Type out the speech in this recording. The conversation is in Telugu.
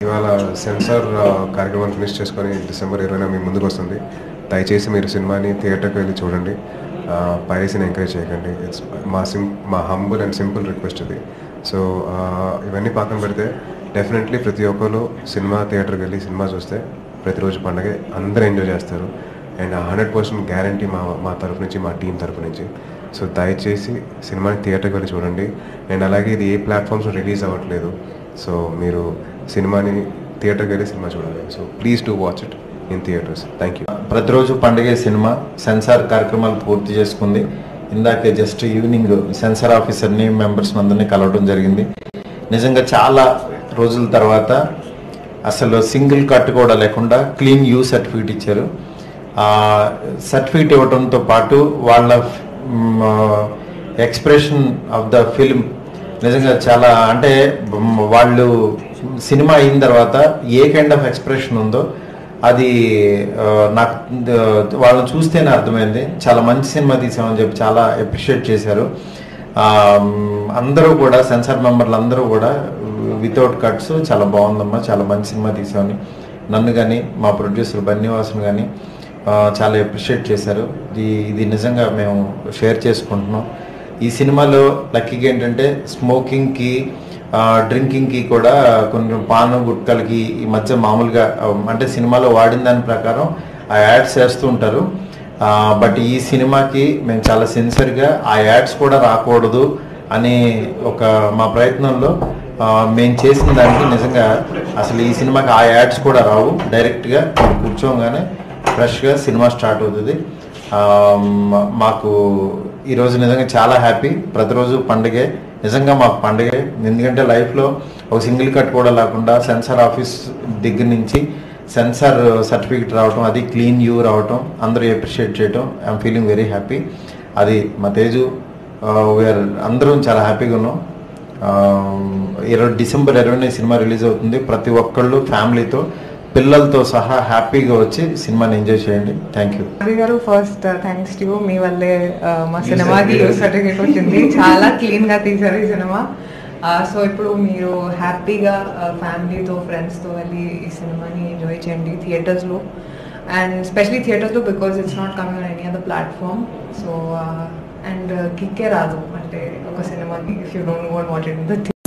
ఇవాళ సెన్సార్ కార్యక్రమాన్ని ఫినిష్ చేసుకొని డిసెంబర్ ఇరవైన మీ ముందుకు వస్తుంది దయచేసి మీరు సినిమాని థియేటర్కి వెళ్ళి చూడండి పైరసీని ఎంకరేజ్ చేయకండి ఇట్స్ మా సిం మా హంబుల్ అండ్ సింపుల్ రిక్వెస్ట్ ఇది సో ఇవన్నీ పక్కన పెడితే డెఫినెట్లీ ప్రతి ఒక్కరు సినిమా థియేటర్కి వెళ్ళి సినిమా చూస్తే ప్రతిరోజు పండగ అందరూ ఎంజాయ్ చేస్తారు అండ్ హండ్రెడ్ పర్సెంట్ గ్యారంటీ మా మా తరపు నుంచి మా టీం తరపు నుంచి సో దయచేసి సినిమాని థియేటర్కి వెళ్ళి చూడండి అండ్ అలాగే ఇది ఏ ప్లాట్ఫామ్స్ రిలీజ్ అవ్వట్లేదు సో మీరు సినిమాని థియేటర్కి వెళ్ళి సినిమా చూడండి so please to watch it in theatres thank you Prathiroju Pandage cinema censor కార్యక్రమాలు పూర్తి చేసుకుంది ఇందాకే జస్ట్ ఈవినింగ్ సెన్సార్ ఆఫీసర్ని మెంబర్స్ అందరినీ కలవడం జరిగింది నిజంగా చాలా రోజుల తర్వాత అసలు సింగిల్ కట్ కూడా లేకుండా క్లీన్ యూ సర్టిఫికేట్ ఇచ్చారు ఆ సర్టిఫికేట్ ఇవ్వడంతో పాటు వాళ్ళ ఎక్స్ప్రెషన్ ఆఫ్ ద ఫిల్మ్ నిజంగా చాలా అంటే మ్, వాళ్ళు సినిమా అయిన తర్వాత ఏ కైండ్ ఆఫ్ ఎక్స్ప్రెషన్ ఉందో అది ఆ, నాకు ఆ, వాళ్ళని చూస్తేనే అర్థమైంది చాలా మంచి సినిమా తీసామని చెప్పి చాలా అప్రిషియేట్ చేశారు ఆ, మ్, అందరూ కూడా సెన్సార్ మెంబర్లు అందరూ కూడా వితౌట్ కట్స్ చాలా బాగుందమ్మా చాలా మంచి సినిమా తీసామని నన్ను కానీ మా ప్రొడ్యూసర్ బన్నీవాసన్ కానీ చాలా అప్రిషియేట్ చేశారు ఇది ఇది నిజంగా మేము షేర్ చేసుకుంటున్నాం ఈ సినిమాలో లక్కీగా ఏంటంటే స్మోకింగ్కి డ్రింకింగ్కి కూడా కొన్ని పాను గుట్కలకి ఈ మధ్య మామూలుగా ఆ, అంటే సినిమాలో వాడిన దాని ప్రకారం ఆ యాడ్స్ చేస్తూ ఉంటారు బట్ ఈ సినిమాకి మేము చాలా సిన్సియర్గా ఆ యాడ్స్ కూడా రాకూడదు అని ఒక మా ప్రయత్నంలో ఆ, మేము చేసిన దానికి నిజంగా అసలు ఈ సినిమాకి ఆ యాడ్స్ కూడా రావు డైరెక్ట్గా కూర్చోగానే ఫ్రెష్గా సినిమా స్టార్ట్ అవుతుంది ఆ, మ- మాకు ఈరోజు నిజంగా చాలా హ్యాపీ ప్రతిరోజు పండుగే నిజంగా మాకు పండుగే ఎందుకంటే లైఫ్లో ఒక సింగిల్ కట్ కూడా లేకుండా సెన్సార్ ఆఫీస్ దగ్గర నుంచి సెన్సార్ సర్టిఫికేట్ రావటం అది క్లీన్ యూ రావటం అందరూ అప్రిషియేట్ చేయటం ఐఎమ్ ఫీలింగ్ వెరీ హ్యాపీ అది మా తేజు వీఆర్ అందరం చాలా హ్యాపీగా ఉన్నాం ఆ, ఇరవై డిసెంబర్ ఇరవై సినిమా రిలీజ్ అవుతుంది ప్రతి ఒక్కళ్ళు ఫ్యామిలీతో పిల్లలతో సహా హ్యాపీగా వచ్చి సినిమాని ఎంజాయ్ చేయండి థ్యాంక్ యూ అది గారు ఫస్ట్ థ్యాంక్స్ టు మీ వల్లే ఆ, మా సినిమాకి యూస్ సర్టిఫికేట్ వచ్చింది చాలా క్లీన్ గా తీశారు ఈ సినిమా సో ఇప్పుడు మీరు హ్యాపీగా ఫ్యామిలీతో ఫ్రెండ్స్తో వెళ్ళి ఈ సినిమాని ఎంజాయ్ చేయండి థియేటర్స్లో అండ్ స్పెషలీ థియేటర్స్లో because it's not coming on any other platform so and కిక్కే రాదు అంటే ఒక సినిమాకి if you don't want what it the